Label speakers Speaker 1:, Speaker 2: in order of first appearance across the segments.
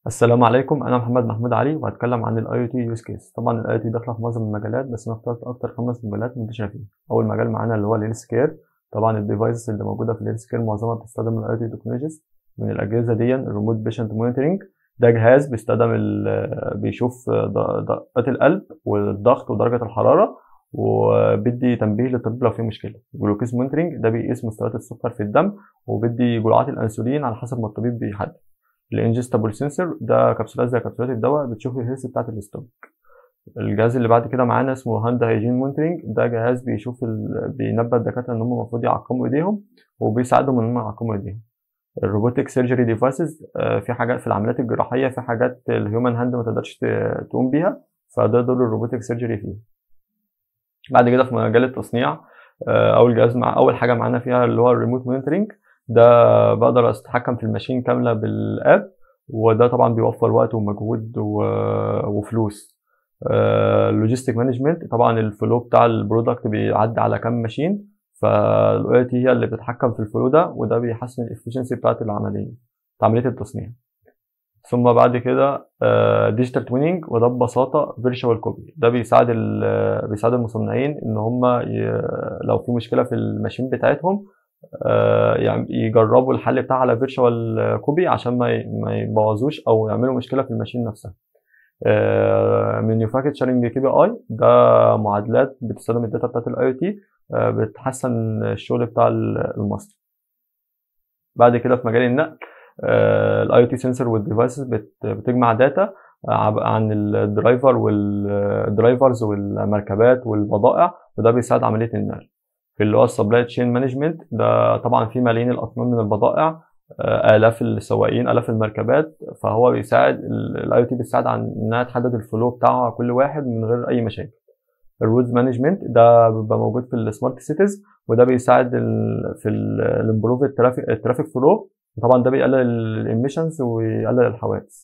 Speaker 1: السلام عليكم انا محمد محمود علي وهتكلم عن الاي او تي يوز كيس طبعا الاي او تي داخله في معظم المجالات بس انا اخترت اكتر خمس مجالات منتشره فيها اول مجال معانا اللي هو الهيلث كير طبعا الديفايسز اللي موجوده في الهيلث كير معظمها بتستخدم الاي او تي تكنولوجيز من الاجهزه دي الريموت بيشنت مونيتورنج ده جهاز بيستخدم ال- بيشوف ض- دقات القلب والضغط ودرجه الحراره وبيدي تنبيه للطبيب لو في مشكله جلوكوز مونيتورنج ده بيقيس مستويات السكر في الدم وبيدي جرعات الانسولين على حسب ما الطبيب بيحدد الانجستابل سنسور ده كبسولات زي كبسولات الدواء بتشوف الهيلث بتاعت الاستومك الجهاز اللي بعد كده معانا اسمه هاند هايجين مونترنج ده جهاز بيشوف ال... بينبه الدكاتره ان هم المفروض يعقموا ايديهم وبيساعدهم ان هم يعقموا ايديهم الروبوتك سيرجري ديفايسز في حاجات في العمليات الجراحيه في حاجات الهيومن هاند ما تقدرش ت- تقوم بيها فده دور الروبوتك سيرجري فيه بعد كده في مجال التصنيع آه، اول جهاز مع اول حاجه معانا فيها اللي هو الريموت مونيتورنج ده بقدر اتحكم في الماشين كامله بالاب وده طبعا بيوفر وقت ومجهود و- وفلوس اللوجيستيك مانجمنت طبعا الفلو بتاع البرودكت بيعدي على كام ماشين فالاو تي هي اللي بتتحكم في الفلو ده وده بيحسن الافشنسي بتاعت العمليه عمليه التصنيع ثم بعد كده ديجيتال تويننج وده ببساطه فيرتشوال كوبي ده بيساعد ال- بيساعد المصنعين ان هم ي- لو في مشكله في الماشين بتاعتهم آه، يعني يجربوا الحل بتاعها على فيرتشوال كوبي عشان ما ي- ما يبوظوش او يعملوا مشكله في الماشين نفسها مانيفاكتشرنج كي بي اي ده معادلات بتستخدم الداتا بتاعت الاي او تي بتحسن الشغل بتاع ال- المصنع بعد كده في مجال النقل الاي او تي سنسور والديفايسز بتجمع داتا عن الدرايفر والدرايفرز والمركبات والبضائع وده بيساعد عمليه النقل في اللي هو السبلاي تشين مانجمنت ده طبعا في ملايين الاطنان من البضائع آه، الاف السواقين الاف المركبات فهو بيساعد الاي او تي بيساعد عن انها تحدد الفلو بتاع كل واحد من غير اي مشاكل الرودز مانجمنت ده بيبقى موجود في السمارت سيتيز وده بيساعد ال في الامبروف الترافيك الترافيك فلو طبعا ده بيقلل الاميشنز ويقلل الحوادث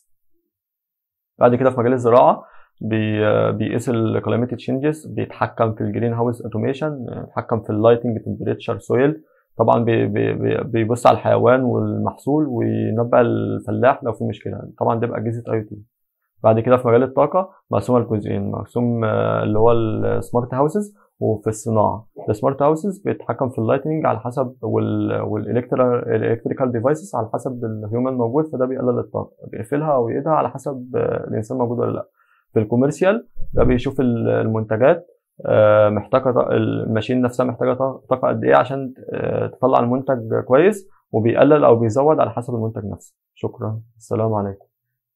Speaker 1: بعد كده في مجال الزراعه بي بيقيس الكلايمتيك تشينجز بيتحكم في الجرين هاوس اوتوميشن بيتحكم في اللايتنج تمبريتشر سويل طبعا بي بي بي- بيبص على الحيوان والمحصول وينبأ الفلاح لو في مشكله طبعا ده باجهزه اي تي بعد كده في مجال الطاقه مقسومه لجزئين مقسوم آه، اللي هو السمارت هاوسز وفي الصناعه السمارت هاوسز بيتحكم في اللايتنج على حسب والالكتريكال ديفايسز على حسب الهيومن موجود فده بيقلل الطاقه بيقفلها او يقيدها على حسب آه، الانسان موجود ولا لا في الكوميرشال ده بيشوف ال- المنتجات آه، محتاجه ط- الماشين نفسها محتاجه ط- طاقه قد ايه عشان آه، تطلع المنتج كويس وبيقلل او بيزود على حسب المنتج نفسه شكرا السلام عليكم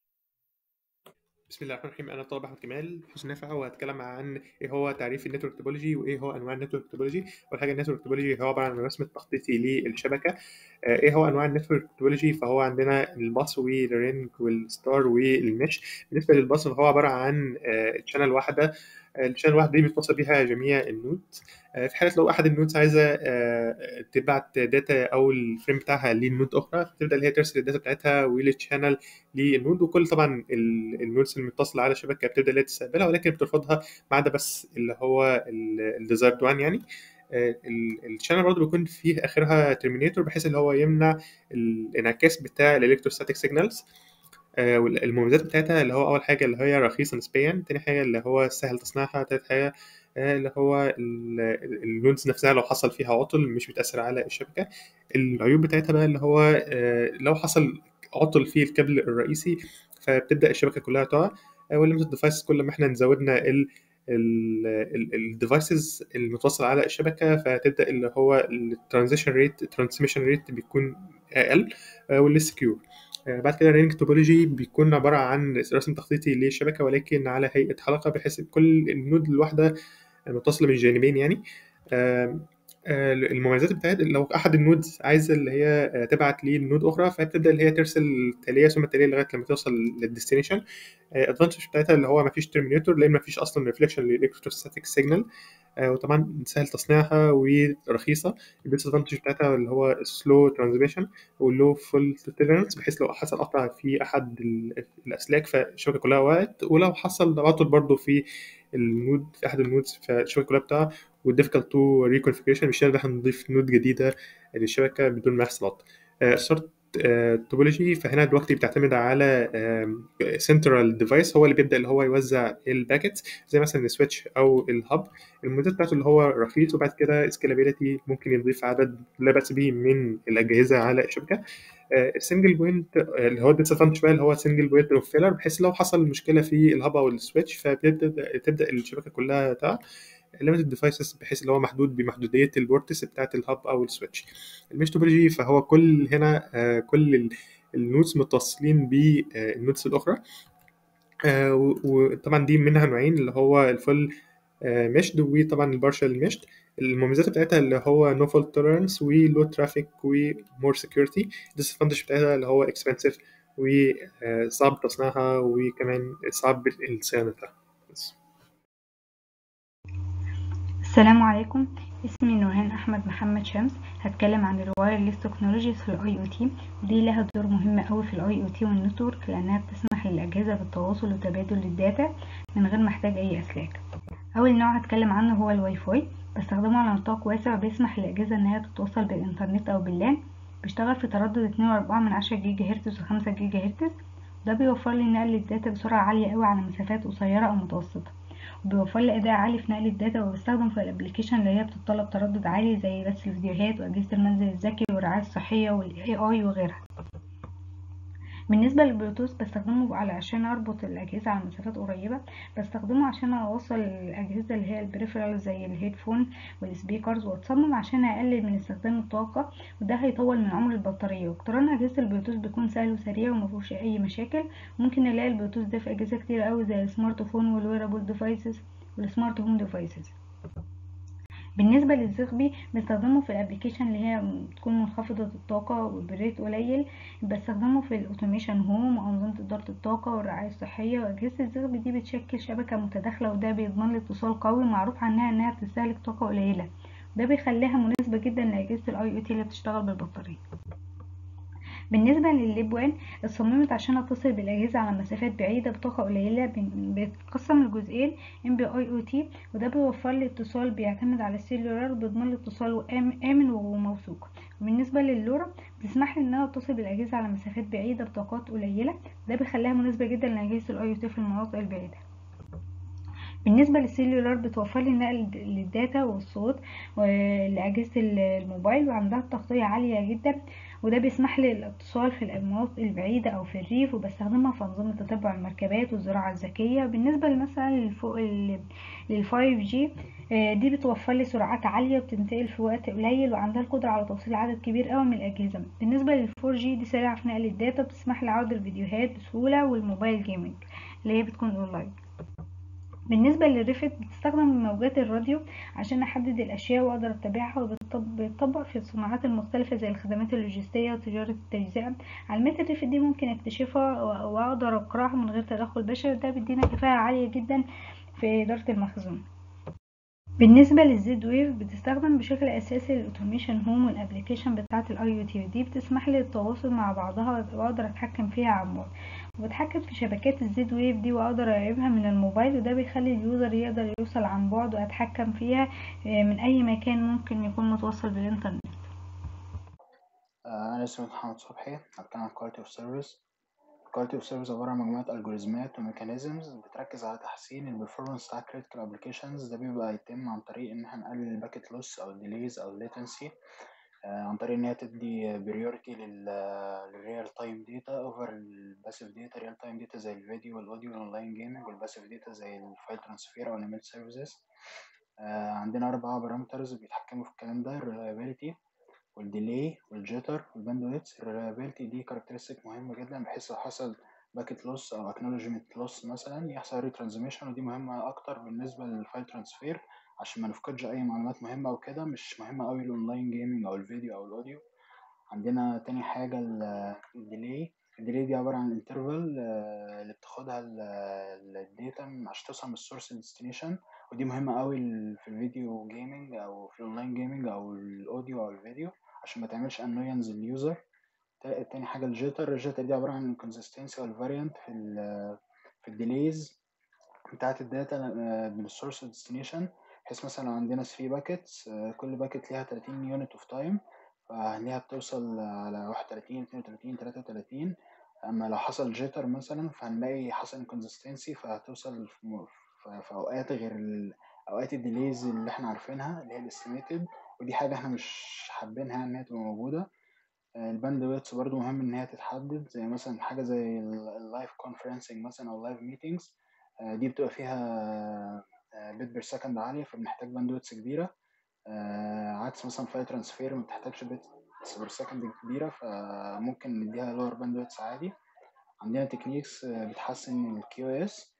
Speaker 2: بسم الله الرحمن الرحيم انا طالب احمد كمال حسن نافع وهتكلم عن ايه هو تعريف النتورك توبولوجي وايه هو انواع النتورك توبولوجي اول حاجه النتورك توبولوجي هو عباره عن الرسم التخطيطي للشبكه آه، ايه هو انواع النتورك توبولوجي فهو عندنا الباص والرينج والستار والمش بالنسبه للباص فهو عباره عن تشانل واحده الشانل الواحده دي بيتوصل بيها جميع النود آه، في حاله لو احد النودز عايزه آه، تبعت داتا او الفريم بتاعها للنود اخرى فتبدا اللي هي ترسل الداتا بتاعتها وللشانل للنود وكل طبعا ال- النودز المتصله على الشبكه بتبدا اللي هي تستقبلها ولكن بترفضها ما عدا بس اللي هو الديزايرد وان يعني الشانل برضه بيكون فيه اخرها ترمينيتور بحيث اللي هو يمنع الانعكاس بتاع الالكتروستاتيك سيجنالز المميزات بتاعتها اللي هو اول حاجه اللي هي رخيصه نسبيا تاني حاجه اللي هو سهل تصنيعها تالت حاجه آه، اللي هو النودز نفسها لو حصل فيها عطل مش بتأثر على الشبكة العيوب بتاعتها بقى اللي هو آه، لو حصل عطل في الكابل الرئيسي فبتبدأ الشبكة كلها تقع والليمتد ديفايسز كل ما احنا نزودنا ال الديفايسز المتوصل على الشبكة فتبدأ اللي هو الترانزيشن ريت الترانسميشن ريت بيكون أقل والليس سكيور بعد كده الرينج توبولوجي بيكون عبارة عن رسم تخطيطي للشبكة ولكن على هيئة حلقة بحيث كل النود الواحدة متصلة من جانبين يعني آم، آه، المميزات بتاعت لو احد النودز عايزه اللي هي آه، تبعت للنود اخرى فهي بتبدا اللي هي ترسل التاليه ثم التاليه لغايه لما توصل للديستنيشن الادفانتج بتاعتها اللي هو مفيش ترمينيتور لان مفيش اصلا ريفليكشن للالكتروستاتيك سيجنال وطبعا سهل تصنيعها ورخيصه الديس ادفانتج بتاعتها اللي هو سلو ترانزميشن واللو فول توليرنس بحيث لو حصل قطع في احد ال- الاسلاك فالشبكه كلها وقعت ولو حصل عطل برضه في النود في احد النودز فالشبكه كلها بتاعها والديفيكالت تو ريكونفيجريشن مش هنقدر نضيف نود جديده للشبكه بدون ما يحصل عطل الشرط توبولوجي فهنا دلوقتي بتعتمد على سنترال ديفايس هو اللي بيبدا اللي هو يوزع الباكت زي مثلا السويتش او الهب المميزات بتاعته اللي هو رخيص وبعد كده سكيلابيلتي ممكن يضيف عدد لا باس به من الاجهزه على الشبكه السنجل بوينت اللي هو الديسادفانتج شويه اللي هو سنجل بوينت اوف فيلر بحيث لو حصل مشكله في الهب او السويتش فبتبدا تبدا الشبكه كلها تقع ليميتد ديفايسز بحيث اللي هو محدود بمحدوديه البورتس بتاعه الهب او السويتش الميش توبولوجي فهو كل هنا آه كل النودز متصلين بالنودز الاخرى آه وطبعا دي منها نوعين اللي هو الفول آه ميشد وطبعا البارشال ميشد المميزات بتاعتها اللي هو نو فولت توليرنس ولو ترافيك ومور سكيورتي الديسادفانتج بتاعتها اللي هو اكسبنسيف وصعب تصنيعها وكمان صعب صيانتها بس
Speaker 3: السلام عليكم اسمي نورهان احمد محمد شمس هتكلم عن الوايرلس تكنولوجيز في الاي او تي ودي لها دور مهم قوي في الاي او تي والنتورك لانها بتسمح للاجهزه بالتواصل وتبادل الداتا من غير ما احتاج اي اسلاك اول نوع هتكلم عنه هو الواي فاي بستخدمه على نطاق واسع بيسمح للاجهزه انها تتوصل بالانترنت او باللان بيشتغل في تردد 2.4 من 10 جيجا هرتز و5 جيجا هرتز وده بيوفر لي نقل الداتا بسرعه عاليه قوي على مسافات قصيره او متوسطه وبيوفر لي اداء عالي في نقل الداتا وبستخدم في الابلكيشن اللي هي بتتطلب تردد عالي زي بث الفيديوهات واجهزه المنزل الذكي والرعايه الصحيه والاي اي وغيرها بالنسبه للبلوتوث بستخدمه على عشان اربط الاجهزه على مسافات قريبه بستخدمه عشان اوصل الاجهزه اللي هي البريفرال زي الهيدفون والسبيكرز واتصمم عشان اقلل من استخدام الطاقه وده هيطول من عمر البطاريه واقتران اجهزه البلوتوث بيكون سهل وسريع ومفيهوش اي مشاكل ممكن نلاقي البلوتوث ده في اجهزه كتير قوي زي السمارت فون والويرابل ديفايسز والسمارت هوم ديفايسز بالنسبه للزغبي بستخدمه في الابلكيشن اللي هي بتكون منخفضه الطاقه وبريت قليل بستخدمه في الاوتوميشن هوم وانظمه اداره الطاقه والرعايه الصحيه واجهزه الزغبي دي بتشكل شبكه متداخله وده بيضمن لي اتصال قوي معروف عنها انها بتستهلك طاقه قليله ده بيخليها مناسبه جدا لاجهزه الاي او تي اللي بتشتغل بالبطاريه بالنسبة للليبوان اتصممت عشان اتصل بالأجهزة على مسافات بعيدة بطاقة قليلة بيتقسم لجزئين ام بي اي او تي وده بيوفر لي اتصال بيعتمد على السيلولار بيضمن لي اتصال آمن وموثوق وبالنسبة لللورا بتسمح لي ان انا اتصل بالأجهزة على مسافات بعيدة بطاقات قليلة ده بيخليها مناسبة جدا لأجهزة الاي او تي في المناطق البعيدة بالنسبة للسيلولار بتوفر لي نقل للداتا والصوت لأجهزة الموبايل وعندها تغطية عالية جدا وده بيسمح لي الاتصال في المناطق البعيدة أو في الريف وبستخدمها في أنظمة تتبع المركبات والزراعة الذكية بالنسبة مثلا للفوق لل 5G دي بتوفر لي سرعات عالية وبتنتقل في وقت قليل وعندها القدرة على توصيل عدد كبير قوي من الأجهزة بالنسبة لل 4G دي سريعة في نقل الداتا وبتسمح لي عرض الفيديوهات بسهولة والموبايل جيمنج اللي هي بتكون اونلاين بالنسبة للريفت بتستخدم موجات الراديو عشان أحدد الأشياء وأقدر أتابعها وبتطبق في الصناعات المختلفة زي الخدمات اللوجستية وتجارة التجزئة علامات الريفت دي ممكن اكتشفها وأقدر أقرأها من غير تدخل بشري ده بيدينا كفاءة عالية جدا في إدارة المخزون بالنسبة للزد ويف بتستخدم بشكل أساسي للأوتوميشن هوم والأبليكيشن بتاعة الأي او تي ودي بتسمح لي التواصل مع بعضها وأقدر أتحكم فيها عن بعد وبتحكم في شبكات الزد ويف دي وأقدر أراقبها من الموبايل وده بيخلي اليوزر يقدر يوصل عن بعد وأتحكم فيها من أي مكان ممكن يكون متوصل بالإنترنت
Speaker 4: أنا اسمي محمد صبحي هتكلم عن Quality of Service Quality of Service عبارة عن مجموعة ألجوريزمات وميكانيزمز بتركز على تحسين البرفورمانس بتاع critical applications ده بيبقى يتم عن طريق إن احنا نقلل الباكت لوس أو الديليز أو الليتنسي عن طريق إن هي تدي بريورتي للريال تايم داتا أوفر الباسيف داتا ريال تايم داتا زي الفيديو والأوديو والأونلاين جيمنج والباسيف داتا زي الفايل ترانسفير أو الإيميل سيرفيسز عندنا أربعة بارامترز بيتحكموا في الكلام ده الريلايبيليتي والديلي والجيتر والباندويتس الريلايبيلتي دي كاركترستيك مهمة جدا بحيث لو حصل باكيت لوس أو اكنولجمنت لوس مثلا يحصل ريترانزميشن ودي مهمة أكتر بالنسبة للفايل ترانسفير عشان ما نفقدش أي معلومات مهمة أو كده مش مهمة أوي الأونلاين جيمنج أو الفيديو أو الأوديو عندنا تاني حاجة الديلي الديلي دي عبارة عن الانترفال اللي بتاخدها الداتا عشان توصل من السورس للديستنيشن ودي مهمة أوي في الفيديو جيمنج أو في الأونلاين جيمنج أو الأوديو أو الفيديو عشان ما تعملش انوينز لليوزر تاني حاجة الجيتر الجيتر دي عبارة عن الكونسستنسي والفاريانت في ال في الديليز بتاعة الداتا من السورس للديستنيشن بحيث مثلا لو عندنا 3 باكيتس كل باكيت ليها 30 يونت اوف تايم فهنلاقيها بتوصل على واحد وتلاتين اتنين وتلاتين تلاتة وتلاتين أما لو حصل جيتر مثلا فهنلاقي حصل inconsistency فهتوصل في, م- في في أوقات غير ال- أوقات الديليز اللي احنا عارفينها اللي هي الاستيميتد ودي حاجة احنا مش حابينها إن هي تبقى موجودة الباند ويتس برضو مهم إن هي تتحدد زي مثلا حاجة زي اللايف كونفرنسنج مثلا أو اللايف ميتينجز دي بتبقى فيها بيت بير سكند عالية فبنحتاج باند ويتس كبيرة آه، عكس مثلا فايل ترانسفير ما بتحتاجش بيتس بير سكند كبيرة فممكن نديها لور باند ويتس عادي عندنا تكنيكس بتحسن الكيو اس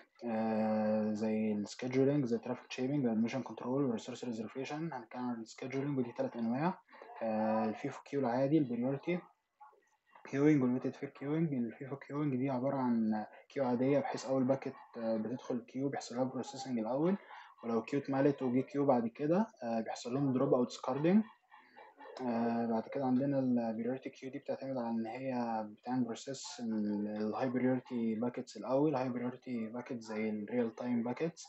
Speaker 4: زي السكيدجولينج زي ترافيك شيبنج الادميشن كنترول والريسورس ريزرفيشن هنتكلم عن السكيدجولينج ودي تلات انواع آه، الفيفو كيو العادي البريورتي كيوينج والويتد فير كيوينج الفيفو كيوينج دي عبارة عن كيو عادية بحيث أول باكت آه، بتدخل الكيو بيحصل لها بروسيسنج الأول ولو الكيو اتملت وجي كيو بعد كده آه، بيحصل لهم دروب أو ديسكاردنج بعد كده عندنا البريورتي كيو دي بتعتمد على إن هي بتعمل بروسيس الهاي بريورتي باكيتس الأول هاي بريورتي باكيتس زي الريال تايم باكيتس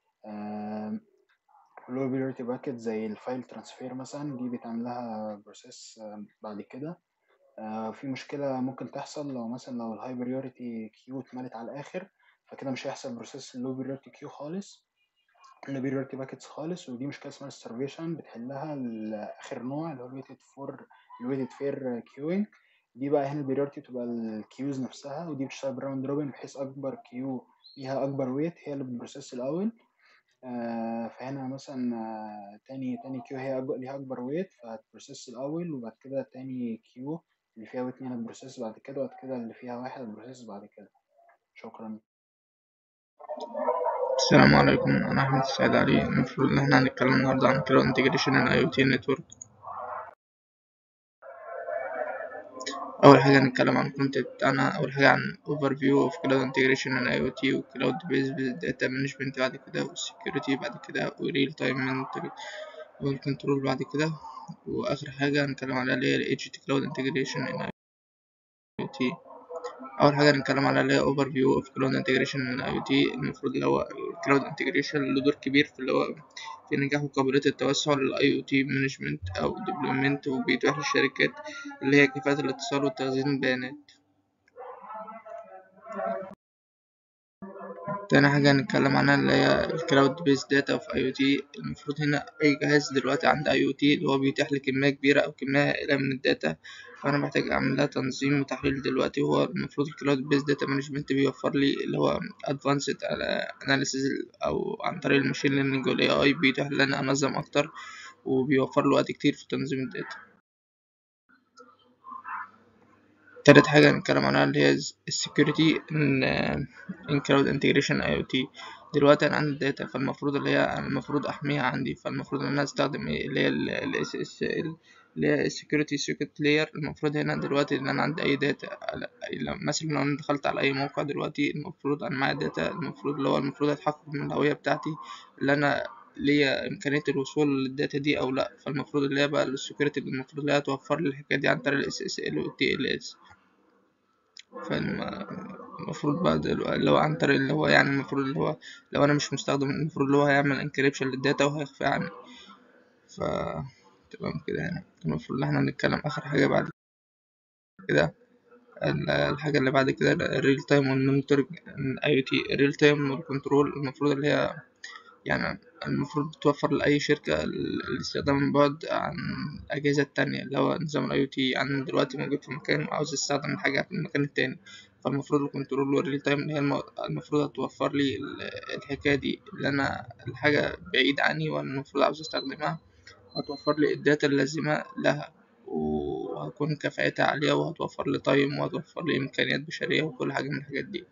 Speaker 4: لو بريورتي باكيت زي الفايل ترانسفير مثلا دي بيتعمل لها بروسيس بعد كده آه، في مشكلة ممكن تحصل لو مثلا لو الهاي بريورتي كيو اتملت على الآخر فكده مش هيحصل بروسيس اللو بريورتي كيو خالص اللو بريورتي باكيتس خالص ودي مشكلة اسمها السرفيشن بتحلها آخر نوع اللي هو الويتد فور الويتد فير كيوينج دي بقى هنا البريورتي بتبقى الكيوز نفسها ودي بتشتغل براوند روبن بحيث أكبر كيو ليها أكبر ويت هي اللي بتبروسيس الأول آه، فهنا مثلا آه، تاني تاني كيو هي أكبر ليها أكبر ويت فهتبروسيس الأول وبعد كده تاني كيو اللي فيها اتنين هتبروسيس بعد كده وبعد كده اللي فيها واحد هتبروسيس بعد كده شكرا
Speaker 5: السلام عليكم أنا أحمد السعيد علي المفروض إن إحنا هنتكلم النهاردة عن كلاود انتجريشن ان اي او تي نتورك أول حاجة هنتكلم عن الكونتنت بتاعنا أول حاجة عن اوفر فيو اوف كلاود انتجريشن ان اي او تي وكلاود بيز داتا مانجمنت بعد كده والسكيورتي بعد كده وريل تايم والكنترول بعد كده وآخر حاجة هنتكلم عليها اللي هي ال HT كلاود انتجريشن ان اي او تي اول حاجه هنتكلم على اللي هي اوفر فيو اوف كلاود انتجريشن اي او تي المفروض اللي هو الكلاود انتجريشن له دور كبير في اللي هو في نجاح وقابليه التوسع للاي او تي مانجمنت او ديبلويمنت وبيتيح للشركات اللي هي كفاءه الاتصال وتخزين البيانات تاني حاجة هنتكلم عنها اللي هي الكلاود بيز داتا اوف اي او تي المفروض هنا اي جهاز دلوقتي عنده اي او تي اللي هو بيتيح لي كمية كبيرة او كمية هائلة من الداتا فانا محتاج اعمل لها تنظيم وتحليل دلوقتي وهو المفروض الكلاود بيز داتا مانجمنت بيوفر لي اللي هو ادفانسد اناليسيز او عن طريق الماشين ليرنينج والاي اي بيتيح لي ان انا انظم اكتر وبيوفر له وقت كتير في تنظيم الداتا تالت حاجة هنتكلم عنها اللي هي السكيورتي ان ان كلاود انتجريشن اي او تي دلوقتي انا عندي الداتا فالمفروض اللي هي أنا المفروض احميها عندي فالمفروض ان انا استخدم ايه اللي هي ال اس اس اللي هي السكيورتي سيركت لاير المفروض هنا دلوقتي ان انا عندي اي داتا مثلا لو انا دخلت على اي موقع دلوقتي المفروض انا معايا داتا المفروض اللي هو المفروض اتحقق من الهوية بتاعتي اللي انا ليا إمكانية الوصول للداتا دي أو لأ فالمفروض اللي هي بقى السكيورتي المفروض اللي هي توفر لي الحكاية دي عن طريق ال SSL وال TLS فالمفروض بقى اللي هو عن طريق اللي هو يعني المفروض اللي هو لو أنا مش مستخدم المفروض اللي هو هيعمل انكريبشن للداتا وهيخفيها عني ف تمام كده يعني المفروض إن احنا نتكلم آخر حاجة بعد كده الحاجة اللي بعد كده الريل تايم والمونيتورنج اي تي الريل تايم والكنترول المفروض اللي هي يعني المفروض توفر لأي شركة الاستخدام من بعد عن الأجهزة التانية اللي هو نظام ال IoT يعني دلوقتي موجود في مكان وعاوز يستخدم الحاجة في المكان التاني فالمفروض الكنترول والريل تايم اللي هي المفروض هتوفر لي الحكاية دي اللي أنا الحاجة بعيد عني وأنا المفروض عاوز أستخدمها هتوفر لي الداتا اللازمة لها وهتكون كفاءتها عالية وهتوفر لي تايم وهتوفر لي إمكانيات بشرية وكل حاجة من الحاجات دي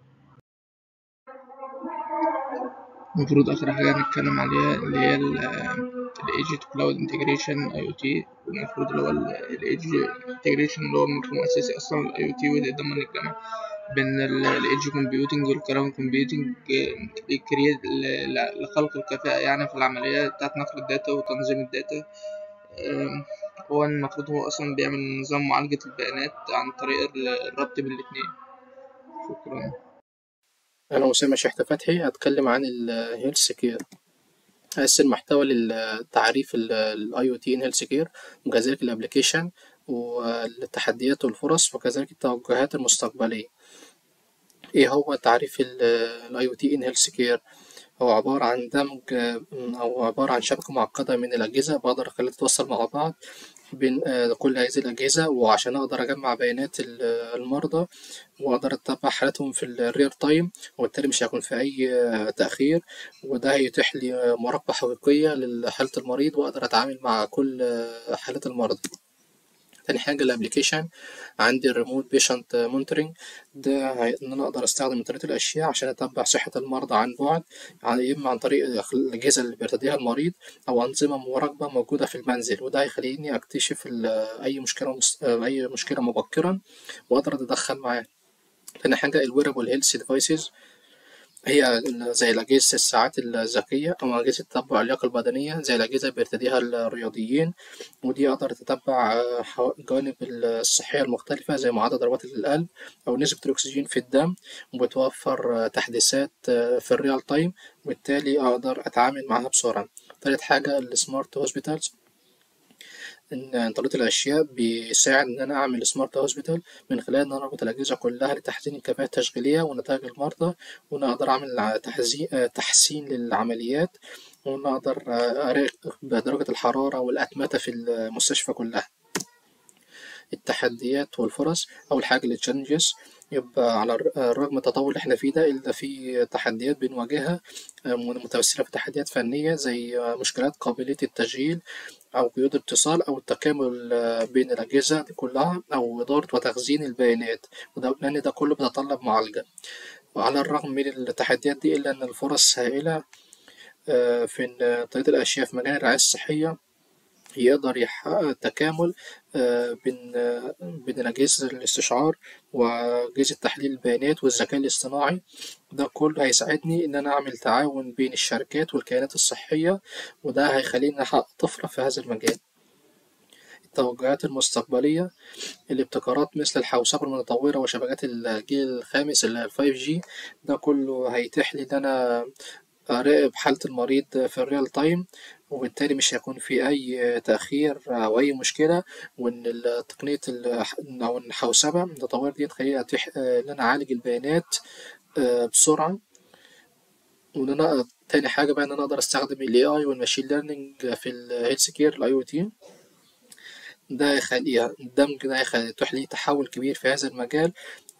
Speaker 5: المفروض آخر حاجة هنتكلم عليها اللي هي ال Edge Cloud Integration IoT المفروض اللي هو ال Edge Integration اللي هو مفهوم أساسي أصلا ال IoT ويتضمن الجمع بين ال Edge Computing وال Cloud Computing لكريات لخلق الكفاءة يعني في العملية بتاعت نقل الداتا وتنظيم الداتا هو المفروض هو أصلا بيعمل نظام معالجة البيانات عن طريق الربط بين الاتنين شكرا
Speaker 6: أنا أسامة شحتة فتحي هتكلم عن الهيلث كير هقسم المحتوى للتعريف ال IoT in Health Care وكذلك الأبليكيشن والتحديات والفرص وكذلك التوجهات المستقبلية إيه هو تعريف ال IoT in Health Care هو عبارة عن دمج أو عبارة عن شبكة معقدة من الأجهزة بقدر أخليها تتوصل مع بعض بين كل هذه الأجهزة وعشان أقدر أجمع بيانات المرضى وأقدر أتبع حالاتهم في الريال تايم وبالتالي مش هيكون في أي تأخير وده هيتيح لي مراقبة حقيقية لحالة المريض وأقدر أتعامل مع كل حالات المرضى. تاني حاجة الابليكيشن عندي الريموت بيشنت مونترنج ده ان انا اقدر استخدم انترنت الاشياء عشان اتبع صحة المرضى عن بعد يعني اما عن طريق الاجهزة اللي بيرتديها المريض او انظمة مراقبة موجودة في المنزل وده هيخليني اكتشف اي مشكلة اي مشكلة مبكرا واقدر اتدخل معاه تاني حاجة الويرابل هيلث ديفايسز هي زي الأجهزة الساعات الذكية أو أجهزة تتبع اللياقة البدنية زي الأجهزة اللي بيرتديها الرياضيين ودي أقدر تتبع الجوانب الصحية المختلفة زي معدل ضربات القلب أو نسبة الأكسجين في الدم وبتوفر تحديثات في الريال تايم وبالتالي أقدر أتعامل معاها بسرعة تالت حاجة السمارت هوسبيتالز ان انترنت الاشياء بيساعد ان انا اعمل سمارت هوسبيتال من خلال ان انا اربط الاجهزه كلها لتحسين الكفاءه التشغيليه ونتائج المرضى وان اقدر اعمل تحسين للعمليات وان اقدر اراقب درجه الحراره والاتمته في المستشفى كلها التحديات والفرص اول حاجه التشالنجز يبقى على الرغم من التطور اللي احنا فيه ده الا في تحديات بنواجهها متمثله في تحديات فنيه زي مشكلات قابليه التشغيل أو قيود الاتصال أو التكامل بين الأجهزة دي كلها أو إدارة وتخزين البيانات وده لأن ده كله بيتطلب معالجة وعلى الرغم من التحديات دي إلا أن الفرص هائلة في إن طريقة الأشياء في مجال الرعاية الصحية يقدر يحقق تكامل بين بين أجهزة الاستشعار وأجهزة تحليل البيانات والذكاء الاصطناعي ده كله هيساعدني إن أنا أعمل تعاون بين الشركات والكيانات الصحية وده هيخليني أحقق طفرة في هذا المجال التوجهات المستقبلية الابتكارات مثل الحوسبة المتطورة وشبكات الجيل الخامس اللي هي ال 5G ده كله هيتيح لي إن أنا أراقب حالة المريض في الريال تايم وبالتالي مش هيكون في أي تأخير أو أي مشكلة وإن تقنية أو الحوسبة المتطورة دي تخليني أتيح إن أنا أعالج البيانات بسرعة وإن أنا تاني حاجة بقى إن أنا أقدر أستخدم ال AI والماشين ليرنينج في الهيلث كير ال IoT ده يخلي الدمج ده يتيح لي تحول كبير في هذا المجال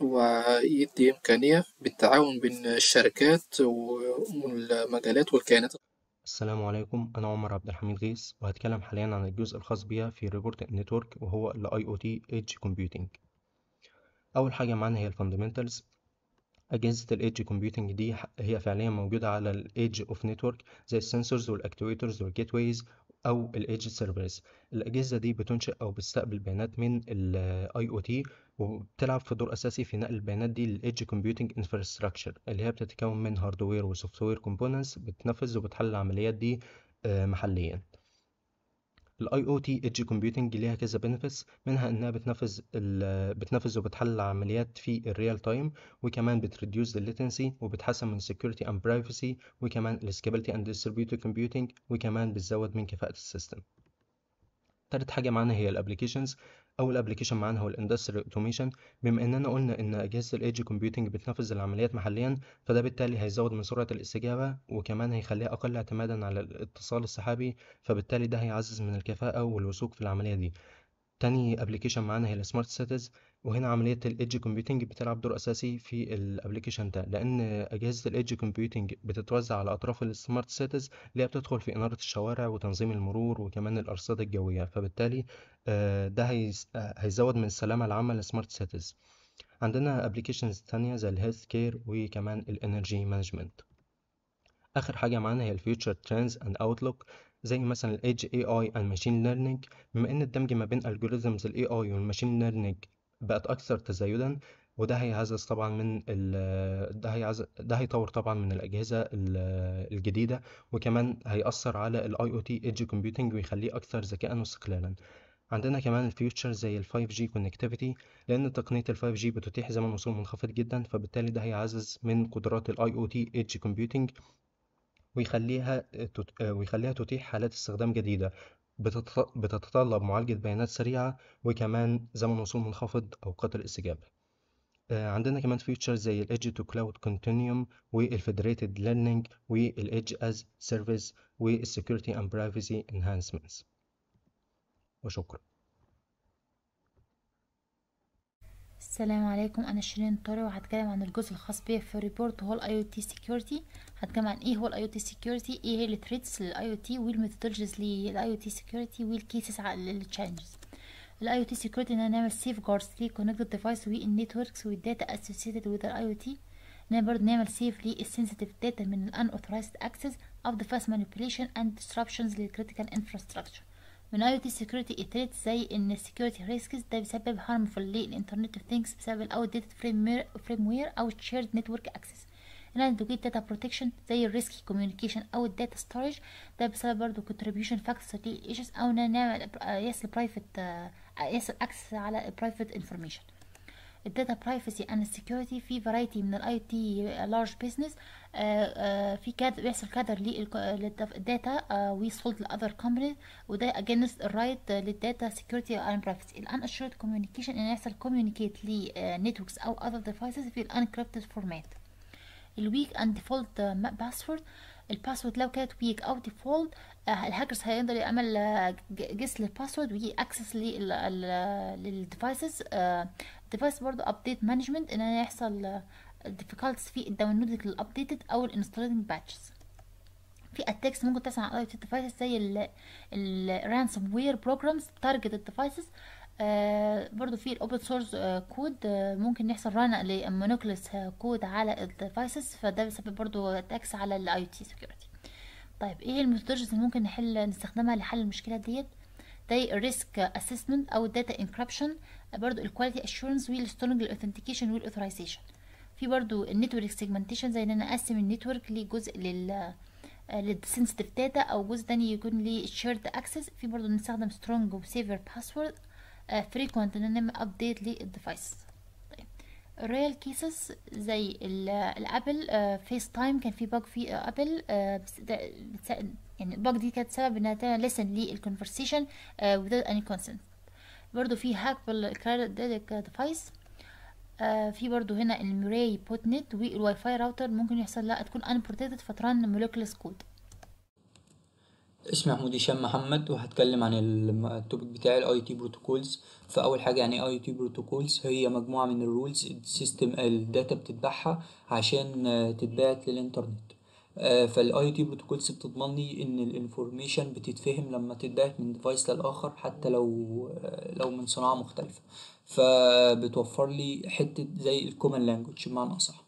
Speaker 6: ويدي إمكانية بالتعاون بين الشركات والمجالات والكيانات
Speaker 7: السلام عليكم أنا عمر عبد الحميد غيث وهتكلم حاليا عن الجزء الخاص بيها في ريبورت نتورك وهو ال IoT Edge Computing أول حاجة معانا هي الفاندمنتالز أجهزة ال Edge Computing دي هي فعليا موجودة على ال Edge of Network زي السنسورز والأكتويترز والجيتويز أو ال Edge Servers الأجهزة دي بتنشئ أو بتستقبل بيانات من ال IoT وبتلعب في دور أساسي في نقل البيانات دي لل Edge Computing Infrastructure اللي هي بتتكون من هاردوير وسوفت وير كومبوننتس بتنفذ وبتحل العمليات دي محليا ال IoT Edge Computing ليها كذا benefits منها إنها بتنفذ بتنفذ وبتحل العمليات في الريال تايم وكمان بتريديوس ال latency وبتحسن من security and privacy وكمان ال scalability and distributed computing وكمان بتزود من كفاءة السيستم تالت حاجة معانا هي الابليكيشنز أول ابلكيشن معانا هو الاندستري اوتوميشن بما إننا قلنا إن أجهزة الايدج كومبيوتنج بتنفذ العمليات محليا فده بالتالي هيزود من سرعة الاستجابة وكمان هيخليها أقل اعتمادا على الاتصال السحابي فبالتالي ده هيعزز من الكفاءة والوثوق في العملية دي تاني ابلكيشن معانا هي السمارت سيتيز وهنا عملية الايدج كومبيوتنج بتلعب دور أساسي في الابلكيشن ده لأن أجهزة الايدج كومبيوتنج بتتوزع على أطراف السمارت سيتيز اللي هي بتدخل في إنارة الشوارع وتنظيم المرور وكمان الأرصاد الجوية فبالتالي ده هيزود من السلامة العامة للسمارت سيتيز عندنا ابلكيشنز تانية زي الهيلث كير وكمان الانرجي مانجمنت آخر حاجة معانا هي الفيوتشر ترندز اند اوتلوك زي مثلا ال Edge AI and Machine Learning بما إن الدمج ما بين algorithms ال AI وال Machine Learning بقت أكثر تزايدا وده هيعزز طبعا من ال ده هيعزز ده هيطور طبعا من الأجهزة الجديدة وكمان هيأثر على ال IoT Edge Computing ويخليه أكثر ذكاء واستقلالا عندنا كمان الفيوتشر زي ال 5G connectivity لأن تقنية ال 5G بتتيح زمن وصول منخفض جدا فبالتالي ده هيعزز من قدرات ال IoT Edge Computing ويخليها تت- ويخليها تتيح حالات استخدام جديدة بتت- بتتطلب معالجة بيانات سريعة وكمان زمن وصول منخفض أوقات الاستجابة آه، عندنا كمان فيتشرز زي ال Edge to Cloud Continuum وال Federated Learning وال Edge as Service وال Security and Privacy Enhancements وشكرا
Speaker 8: السلام عليكم انا شيرين طارق وهتكلم عن الجزء الخاص بيا في الريبورت هو الاي او تي سكيورتي هتكلم عن ايه هو الاي او تي سكيورتي ايه هي الثريتس للاي او تي والميثودولوجيز للاي او تي سكيورتي والكيسز للتشالنجز الاي او تي سكيورتي ان انا نعمل سيف جاردز للكونكتد ديفايس والنتوركس والداتا اسوسيتد وذ الاي او تي ان برضه نعمل سيف للسنسيتيف داتا من الان اوثرايزد اكسس of device manipulation and disruptions للكريتيكال infrastructure من IoT security threats زي ان security risks ده بيسبب harmful للانترنت of things بسبب ال outdated firmware firmware او shared network access ان انا دوجيت data protection زي ال risky communication او ال data storage ده بسبب برضو contribution factors ل issues او ان أنا نعمل يس private يس access على private information الداتا برايفسي اند سكيورتي في فرايتي من الاي تي لارج بزنس في كاد بيحصل كادر للداتا ويسولد لاذر كومبانيز وده اجينست الرايت للداتا سكيورتي اند برايفسي الان اشورد كوميونيكيشن ان يحصل كوميونيكيت لنتوركس او اذر ديفايسز في الانكريبتد فورمات الويك اند ديفولت باسورد الباسورد لو كانت ويك او ديفولت الهاكرز هيقدر يعمل جس للباسورد ويأكسس للديفايسز الديفايس برضو ابديت مانجمنت ان انا يحصل difficulties في الداونلود للابديتد او الانستولينج باتشز في اتاكس ممكن تحصل على اي تي ديفايسز زي الرانسوم وير بروجرامز تارجت الديفايسز آه برضو في الاوبن سورس كود آه ممكن يحصل ران لمونوكلس كود على الديفايسز فده بيسبب برضو اتاكس على الاي تي سكيورتي طيب ايه الميثودولوجيز اللي ممكن نحل نستخدمها لحل المشكله ديت زي الريسك اسسمنت او الداتا انكربشن برضو الكواليتي اشورنس والسترونج الاوثنتيكيشن والاوثرايزيشن في برضو النتورك سيجمنتيشن زي ان انا اقسم النتورك لجزء لل للسنسيتيف داتا او جزء تاني يكون لي شيرد اكسس في برضو نستخدم سترونج وسيفر باسورد فريكوينت ان نعمل ابديت للديفايس الريال كيسز زي الابل فيس تايم كان في باج في ابل يعني الباج دي كانت سبب انها تعمل لسن للكونفرسيشن without any consent برضو في هاك بالكريدت ديفايس في برضو هنا المراي بوت نت والواي فاي راوتر ممكن يحصل لها تكون unprotected فترن مولكيولس كود
Speaker 9: اسمي محمود هشام محمد وهتكلم عن التوبيك بتاعي الاي تي بروتوكولز فاول حاجه يعني اي تي بروتوكولز هي مجموعه من الرولز السيستم الداتا بتتبعها عشان تتبعت للانترنت فالاي تي بروتوكولز بتضمن لي ان الانفورميشن بتتفهم لما تتبعت من ديفايس للاخر حتى لو لو من صناعه مختلفه فبتوفر لي حته زي الكومن لانجوج بمعنى اصح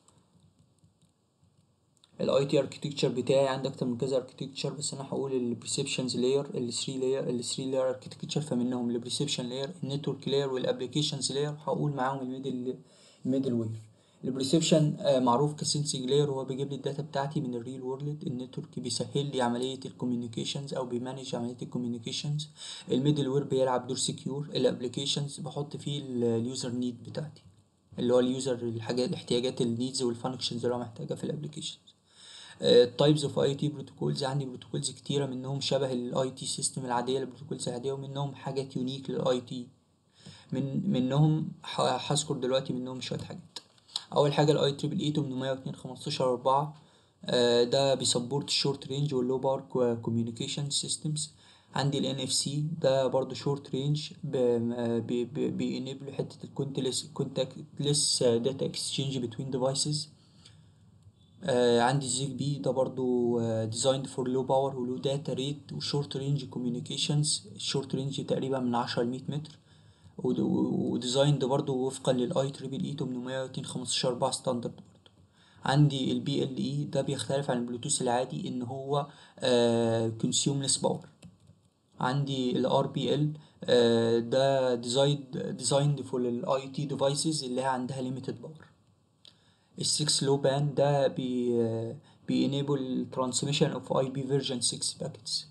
Speaker 9: الاي تي اركتكتشر بتاعي عندي اكتر من كذا اركتكتشر بس انا هقول البريسبشنز لاير ال 3 لاير ال 3 لاير اركتكتشر فمنهم البريسبشن لاير النتورك لاير والابلكيشنز لاير هقول معاهم الميدل الميدل وير البريسبشن معروف كسنسنج لاير هو بيجيب لي الداتا بتاعتي من الريل وورلد النتورك بيسهل لي عمليه الكوميونيكيشنز او بيمانج عمليه الكوميونيكيشنز الميدل وير بيلعب دور سكيور الابلكيشنز بحط فيه اليوزر نيد بتاعتي اللي هو اليوزر الحاجات الاحتياجات النيدز والفانكشنز اللي هو محتاجها في الابلكيشنز التايبز اوف اي تي بروتوكولز عندي بروتوكولز كتيره منهم شبه الاي تي سيستم العاديه البروتوكولز العاديه ومنهم حاجات يونيك للاي تي من منهم هذكر دلوقتي منهم شويه حاجات اول حاجه الاي تريبل اي 802 15 4 ده بيسبورت الشورت رينج واللو باور كوميونيكيشن سيستمز عندي ال NFC ده برضو شورت رينج بينيبل حته الكونتلس كونتاكتلس داتا اكسشينج بتوين ديفايسز آه عندي الزيج بي ده برضو ديزايند فور لو باور ولو داتا ريت وشورت رينج كوميونيكيشنز الشورت رينج تقريبا من عشرة لمية متر وديزايند برضو وفقا للاي تريبل اي 802 15 4 ستاندرد برضو عندي البي ال اي ده بيختلف عن البلوتوث العادي ان هو كونسيوملس باور عندي الار بي ال ده ديزايند ديزايند فور الاي تي ديفايسز اللي هي عندها ليميتد باور السكس لو بان ده بي بي enable transmission of IP version 6 packets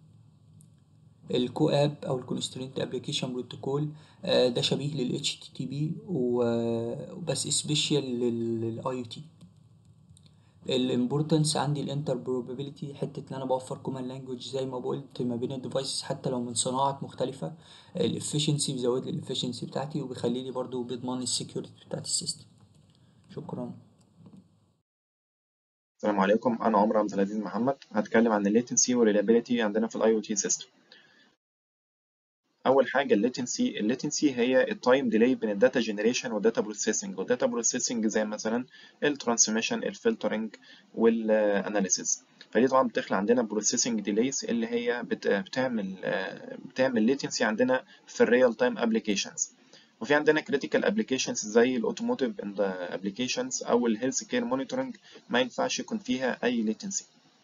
Speaker 9: الكو اب او الكونسترينت ابلكيشن بروتوكول ده شبيه لل HTTP وبس سبيشال للاي او تي الامبورتنس عندي الانتر بروبابيلتي حته ان انا بوفر كومن لانجوج زي ما قلت ما بين الديفايسز حتى لو من صناعات مختلفه الافشنسي بيزود لي الافشنسي بتاعتي وبيخلي لي برضو بيضمن لي السكيورتي بتاعت السيستم شكرا
Speaker 10: السلام عليكم انا عمر عبد العزيز محمد هتكلم عن الليتنسي والريلابيلتي عندنا في الاي او تي سيستم اول حاجه الليتنسي الليتنسي هي التايم ديلي بين الداتا جنريشن والداتا بروسيسنج والداتا بروسيسنج زي مثلا الترانسميشن الفلترنج والاناليسيز فدي طبعا بتخلق عندنا بروسيسنج ديليز اللي هي بت- بتعمل بتعمل ليتنسي عندنا في الريال تايم ابلكيشنز وفي عندنا critical applications زي الاوتوموتيف ابلكيشنز او الهيلث كير مونيتورنج ما ينفعش يكون فيها اي latency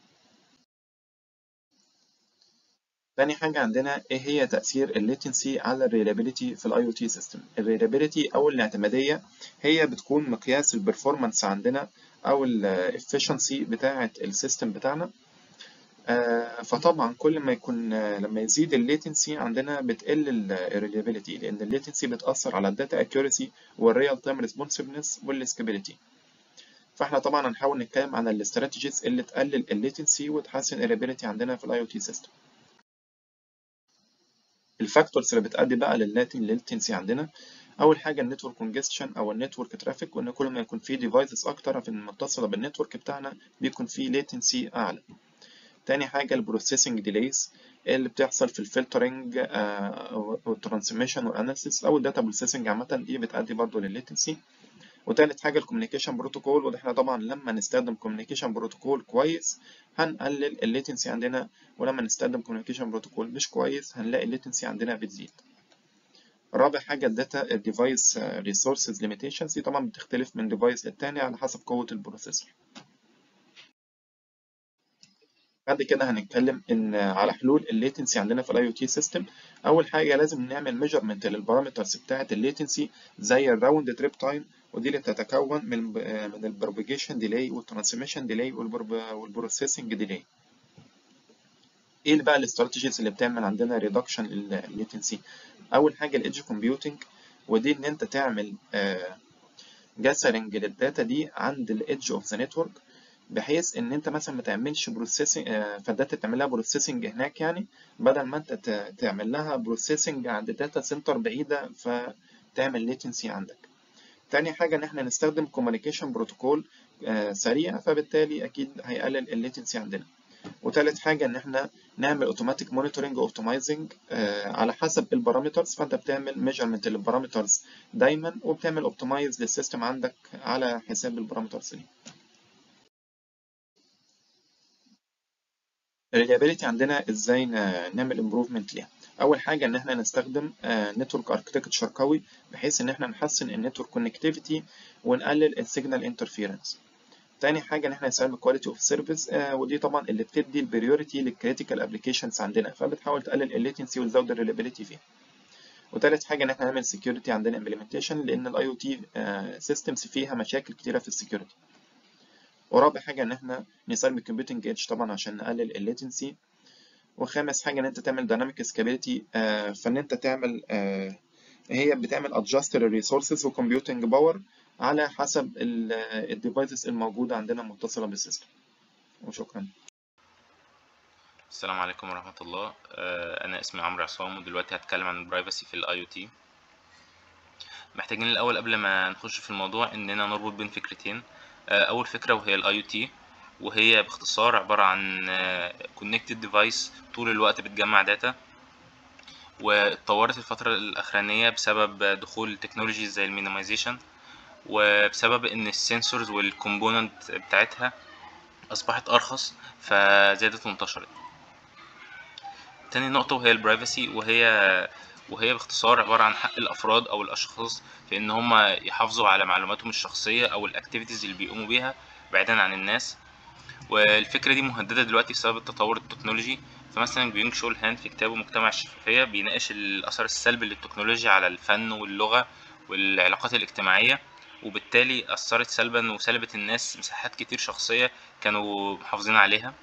Speaker 10: تاني حاجة عندنا ايه هي تأثير الليتنسي على الريلابيليتي في الاي او تي سيستم الريلابيليتي او الاعتمادية هي بتكون مقياس البرفورمانس عندنا او الافشنسي بتاعة السيستم بتاعنا آه، فطبعا كل ما يكون آه، لما يزيد الليتنسي عندنا بتقل الريلابيليتي لان الليتنسي بتأثر على الداتا اكيورسي والريال تايم ريسبونسفنس والسكيبيليتي فاحنا طبعا هنحاول نتكلم عن الاستراتيجيز اللي تقلل الليتنسي وتحسن الريلابيليتي عندنا في الاي او تي سيستم الفاكتورز اللي بتأدي بقى للليتنسي عندنا اول حاجه النتورك كونجستشن او النتورك ترافيك وان كل ما يكون في ديفايسز اكتر في المتصله بالنتورك بتاعنا بيكون في ليتنسي اعلى تاني حاجه البروسيسنج ديليز اللي بتحصل في الفلترنج والترانسميشن والاناليسيس او الداتا بروسيسنج عامه دي بتأدي برضه للليتنسي وتالت حاجة الكوميونيكيشن بروتوكول وده احنا طبعا لما نستخدم كوميونيكيشن بروتوكول كويس هنقلل الليتنسي عندنا ولما نستخدم كوميونيكيشن بروتوكول مش كويس هنلاقي الليتنسي عندنا بتزيد رابع حاجة الداتا الديفايس ريسورسز ليميتيشنز دي طبعا بتختلف من ديفايس للتاني على حسب قوة البروسيسور بعد كده هنتكلم ان على حلول الليتنسي عندنا في الاي او تي سيستم اول حاجه لازم نعمل ميجرمنت للبارامترز بتاعه الليتنسي زي الراوند تريب تايم ودي اللي بتتكون من من البروبيجيشن ديلي والترانسميشن ديلي والبروسيسنج ديلي ايه بقى الاستراتيجيز اللي بتعمل عندنا ريدكشن للليتنسي اول حاجه الايدج كومبيوتنج ودي ان انت تعمل جاسرنج للداتا دي عند الايدج اوف ذا نتورك بحيث ان انت مثلا ما تعملش بروسيسنج فالداتا تعمل لها بروسيسنج هناك يعني بدل ما انت تعمل لها بروسيسنج عند داتا سنتر بعيده فتعمل ليتنسي عندك تاني حاجه ان احنا نستخدم كوميونيكيشن بروتوكول سريع فبالتالي اكيد هيقلل الليتنسي عندنا وتالت حاجه ان احنا نعمل اوتوماتيك مونيتورنج واوبتمايزنج على حسب البارامترز فانت بتعمل ميجرمنت للبارامترز دايما وبتعمل اوبتمايز للسيستم عندك على حساب البارامترز دي الريلابيليتي عندنا ازاي نعمل امبروفمنت ليها اول حاجه ان احنا نستخدم نتورك اركتكتشر قوي بحيث ان احنا نحسن النتورك كونكتيفيتي ونقلل السيجنال انترفيرنس تاني حاجه ان احنا نستخدم كواليتي اوف سيرفيس ودي طبعا اللي بتدي البريوريتي للكريتيكال ابلكيشنز عندنا فبتحاول تقلل الليتنسي وتزود الريلابيليتي فيها وتالت حاجه ان احنا نعمل سكيورتي عندنا امبلمنتيشن لان الاي او تي سيستمز فيها مشاكل كتيره في السكيورتي ورابع حاجة إن إحنا نستخدم الكمبيوتنج ايدج طبعا عشان نقلل الليتنسي وخامس حاجة إن أنت تعمل دايناميك سكابيليتي آه فإن أنت تعمل آه هي بتعمل ادجست للريسورسز وكمبيوتنج باور على حسب الديفايسز الموجودة عندنا متصلة بالسيستم وشكرا
Speaker 11: السلام عليكم ورحمة الله آه أنا اسمي عمرو عصام ودلوقتي هتكلم عن البرايفسي في الاي او تي محتاجين الأول قبل ما نخش في الموضوع إننا نربط بين فكرتين اول فكره وهي الاي او تي وهي باختصار عباره عن كونكتد ديفايس طول الوقت بتجمع داتا واتطورت الفتره الاخرانيه بسبب دخول تكنولوجيز زي المينيمايزيشن وبسبب ان السنسورز والكومبوننت بتاعتها اصبحت ارخص فزادت وانتشرت تاني نقطه وهي البرايفسي وهي وهي باختصار عبارة عن حق الأفراد أو الأشخاص في إن هما يحافظوا على معلوماتهم الشخصية أو الأكتيفيتيز اللي بيقوموا بيها بعيدا عن الناس والفكرة دي مهددة دلوقتي بسبب التطور التكنولوجي فمثلا بيونج شول هان في كتابه مجتمع الشفافية بيناقش الأثر السلبي للتكنولوجيا على الفن واللغة والعلاقات الاجتماعية وبالتالي أثرت سلبا وسلبت الناس مساحات كتير شخصية كانوا محافظين عليها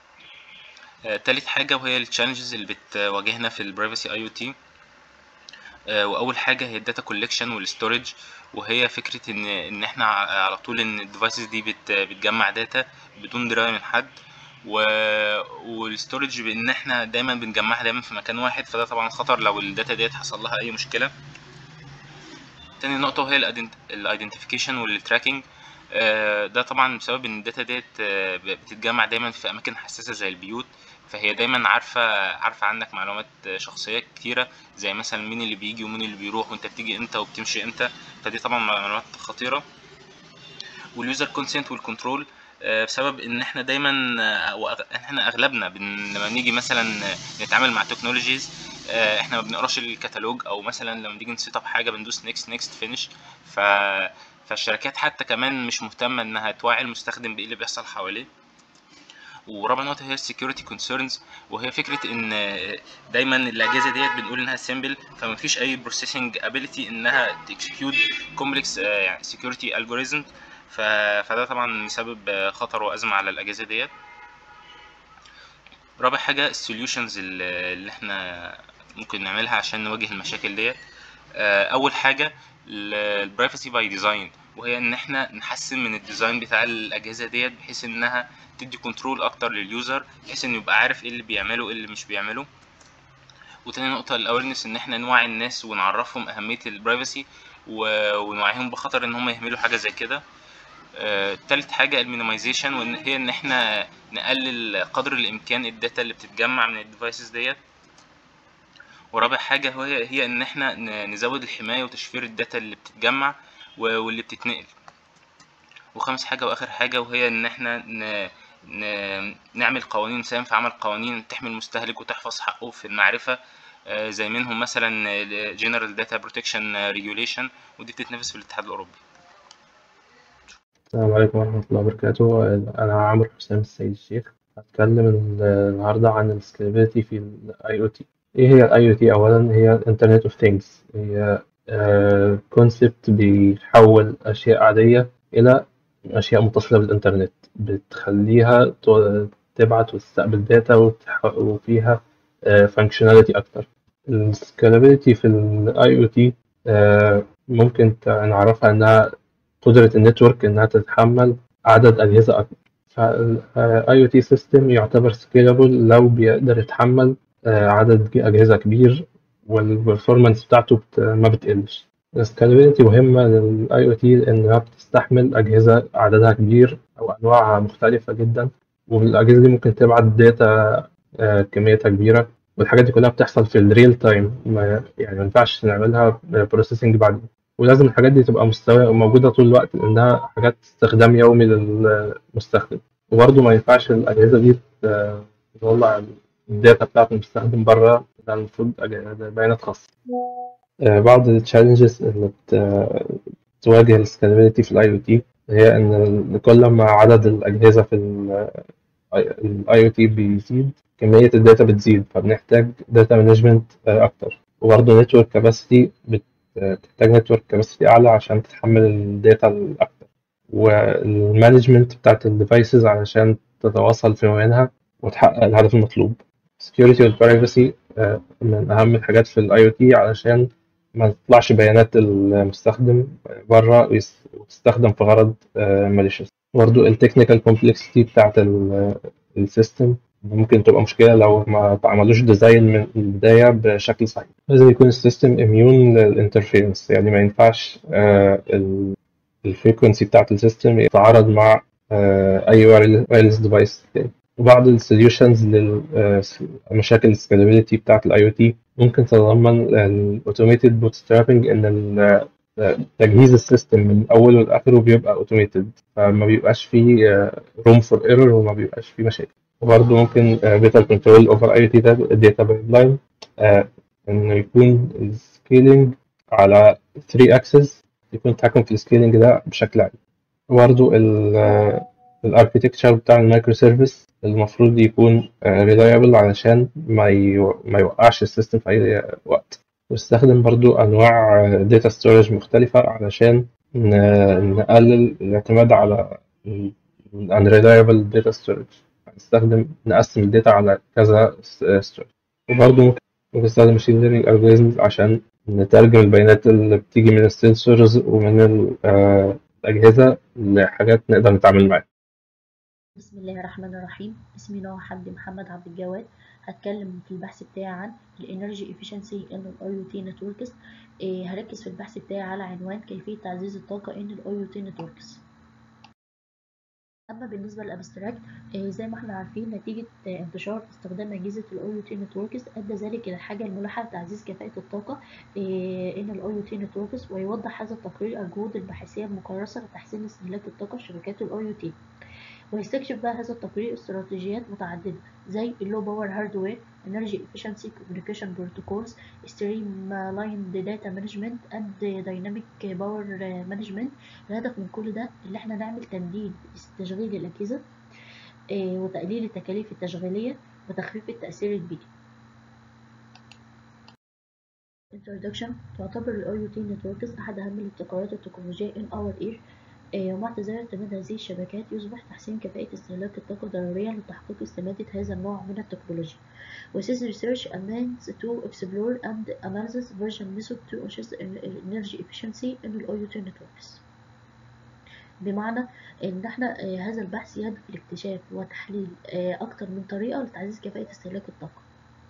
Speaker 11: تالت حاجة وهي التشالنجز اللي بتواجهنا في البرايفسي اي او تي آه، واول حاجه هي الداتا كولكشن والستورج وهي فكره ان ان احنا ع- على طول ان الديفايسز دي بت بتجمع داتا بدون درايه من حد و والستورج بان احنا دايما بنجمعها دايما في مكان واحد فده طبعا خطر لو الداتا ديت حصل لها اي مشكله تاني نقطة وهي الايدنتيفيكيشن والتراكنج ده طبعا بسبب ان الداتا ديت آه، بتتجمع دايما في اماكن حساسة زي البيوت فهي دايما عارفة عارفة عنك معلومات شخصية كتيرة زي مثلا مين اللي بيجي ومين اللي بيروح وانت بتيجي امتى وبتمشي امتى فدي طبعا معلومات خطيرة واليوزر كونسنت والكنترول بسبب ان احنا دايما آه، وأغ- احنا اغلبنا بن... لما نيجي مثلا نتعامل مع تكنولوجيز احنا ما بنقراش الكتالوج او مثلا لما نيجي نسيت اب حاجه بندوس نيكست نيكست فينش ف فالشركات حتى كمان مش مهتمه انها توعي المستخدم بايه اللي بيحصل حواليه ورابع نقطة هي السكيورتي كونسيرنز وهي فكرة إن دايما الأجهزة ديت بنقول إنها سيمبل فمفيش أي بروسيسنج ابيليتي إنها تكسكيوت كومبلكس يعني سكيورتي الجوريزم فده طبعا يسبب خطر وأزمة على الأجهزة ديت رابع حاجة السوليوشنز اللي احنا ممكن نعملها عشان نواجه المشاكل ديت آه، أول حاجة البرايفسي باي ديزاين وهي إن احنا نحسن من الديزاين بتاع الأجهزة ديت بحيث إنها تدي كنترول أكتر لليوزر بحيث إنه يبقى عارف إيه اللي بيعمله إيه اللي مش بيعمله وتاني نقطة الأويرنس إن احنا نوعي الناس ونعرفهم أهمية البرايفسي ونوعيهم بخطر إن هم يهملوا حاجة زي كده آه، تالت حاجة المينيمايزيشن وإن هي إن إحنا نقلل قدر الإمكان الداتا اللي بتتجمع من الديفايسز ديت ورابع حاجة هي هي إن إحنا ن- نزود الحماية وتشفير الداتا اللي بتتجمع و- واللي بتتنقل وخامس حاجة وآخر حاجة وهي إن إحنا ن... ن... نعمل قوانين نساهم في عمل قوانين تحمي المستهلك وتحفظ حقه في المعرفة آه، زي منهم مثلا ال General Data Protection Regulation ودي بتتنافس في الاتحاد الأوروبي
Speaker 12: السلام عليكم ورحمة الله وبركاته أنا عمرو حسام السيد الشيخ هتكلم ال- النهاردة عن ال scalability في ال IoT إيه هي ال IoT أولا هي ال Internet of Things هي كونسبت بيحول أشياء عادية إلى أشياء متصلة بالإنترنت بتخليها ت- تبعت وتستقبل داتا وتح- وفيها فانكشناليتي أكتر ال scalability في ال IoT آه، ممكن ت- نعرفها إنها قدرة النتورك إنها تتحمل عدد أجهزة أكبر فال IoT system يعتبر scalable لو بيقدر يتحمل آه، عدد أجهزة كبير والperformance بتاعته بت- ما بتقلش السكالابيلتي مهمة لل IoT لأنها بتستحمل أجهزة عددها كبير أو أنواعها مختلفة جدا والأجهزة دي ممكن تبعت داتا كميتها كبيرة والحاجات دي كلها بتحصل في الريل تايم يعني ما ينفعش نعملها بروسيسنج بعدين ولازم الحاجات دي تبقى مستوى موجودة طول الوقت لأنها حاجات استخدام يومي للمستخدم وبرضه ما ينفعش الأجهزة دي ت- تطلع الداتا بتاعت المستخدم بره ده المفروض أج- ده بيانات خاصة آه، بعض التشالنجز اللي بت- تواجه السكالابيلتي في الاي او تي هي ان كل ما عدد الاجهزه في الاي او تي بيزيد كميه الداتا بتزيد فبنحتاج داتا مانجمنت اكتر وبرضه نتورك كاباسيتي بتحتاج نتورك كاباسيتي اعلى عشان تتحمل الداتا الاكتر والمانجمنت بتاعت الديفايسز علشان تتواصل في بينها وتحقق الهدف المطلوب security والبرايفسي من أهم الحاجات في ال IoT علشان ما تطلعش بيانات المستخدم بره وتستخدم في غرض malicious برضو ال technical complexity بتاعت السيستم ممكن تبقى مشكلة لو ما تعملوش ديزاين من البداية بشكل صحيح لازم يكون السيستم immune للانترفيرنس يعني ما ينفعش الفريكونسي بتاعت السيستم يتعارض مع آه، أي وايرلس ديفايس تاني وبعض السوليوشنز لمشاكل السكالابيلتي بتاعت الاي او تي ممكن تتضمن الاوتوميتد بوتسترابنج ان ال- تجهيز السيستم من اوله لاخره بيبقى اوتوميتد فما بيبقاش فيه روم فور ايرور وما بيبقاش فيه مشاكل وبرضه ممكن بيتر كنترول اوفر اي او تي داتا بايب لاين انه يكون السكيلينج على 3 اكسس يكون التحكم في السكيلينج ده بشكل عالي وبرضه الاركتكتشر بتاع المايكرو سيرفيس المفروض يكون ريلايبل علشان ما يو- ما يوقعش السيستم في اي وقت واستخدم برضو انواع داتا ستورج مختلفة علشان ن- نقلل الاعتماد على ال unreliable data storage نستخدم نقسم الداتا على كذا storage وبرضو ممكن ممكن نستخدم machine learning algorithms عشان نترجم البيانات اللي بتيجي من السنسورز ومن ال- آه، الأجهزة لحاجات نقدر نتعامل معاها
Speaker 13: بسم الله الرحمن الرحيم اسمي نوع حمد محمد عبد الجواد هتكلم في البحث بتاعي عن الانرجي efficiency in ال IoT networks إيه هركز في البحث بتاعي على عنوان كيفية تعزيز الطاقة in ال IoT networks أما بالنسبة للأبستراكت إيه زي ما احنا عارفين نتيجة آه، انتشار استخدام أجهزة ال IoT networks أدى ذلك إلى الحاجة الملحة لتعزيز كفاءة الطاقة إيه in ال IoT networks ويوضح هذا التقرير الجهود البحثية المكرسة لتحسين استهلاك الطاقة في شبكات ال IoT ويستكشف بقى هذا التقرير استراتيجيات متعددة زي اللو باور هاردوير انرجي efficiency communication protocols streamlined data management and dynamic power management الهدف من كل ده اللي احنا نعمل تمديد تشغيل الأجهزة آه، وتقليل التكاليف التشغيلية وتخفيف التأثير البيئي Introduction تعتبر ال IoT networks أحد أهم الابتكارات التكنولوجية in our era آه، ومع تزايد اعتماد هذه الشبكات يصبح تحسين كفاءة استهلاك الطاقة ضروريا لتحقيق استماتة هذا النوع من التكنولوجيا. وسيس research aims to explore and analyze version method to assess energy efficiency in the IoT networks. بمعنى ان احنا آه، هذا البحث يهدف لاكتشاف وتحليل آه، اكتر من طريقة لتعزيز كفاءة استهلاك الطاقة.